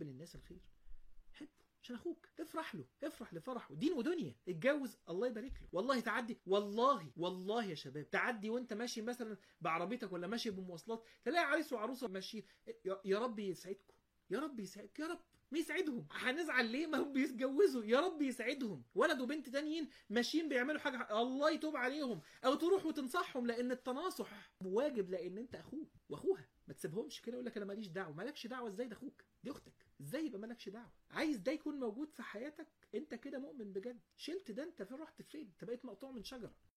حب للناس الخير حبه عشان اخوك افرح له افرح لفرحه دين ودنيا اتجوز الله يبارك له والله تعدي والله والله يا شباب تعدي وانت ماشي مثلا بعربيتك ولا ماشي بمواصلات تلاقي عريس وعروسه ماشيين يا- يا رب يسعدكم يا رب يسعدك يا رب ما يسعدهم هنزعل ليه ما هم بيتجوزوا يا رب يسعدهم ولد وبنت تانيين ماشيين بيعملوا حاجه الله يتوب عليهم او تروح وتنصحهم لان التناصح واجب لان انت اخوه واخوها ما تسيبهمش كده يقول لك انا ماليش دعوه مالكش دعوه ازاي ده اخوك دي اختك ازاي يبقى مالكش دعوه عايز ده يكون موجود في حياتك انت كده مؤمن بجد شلت ده انت في رحت فين انت بقيت مقطوع من شجره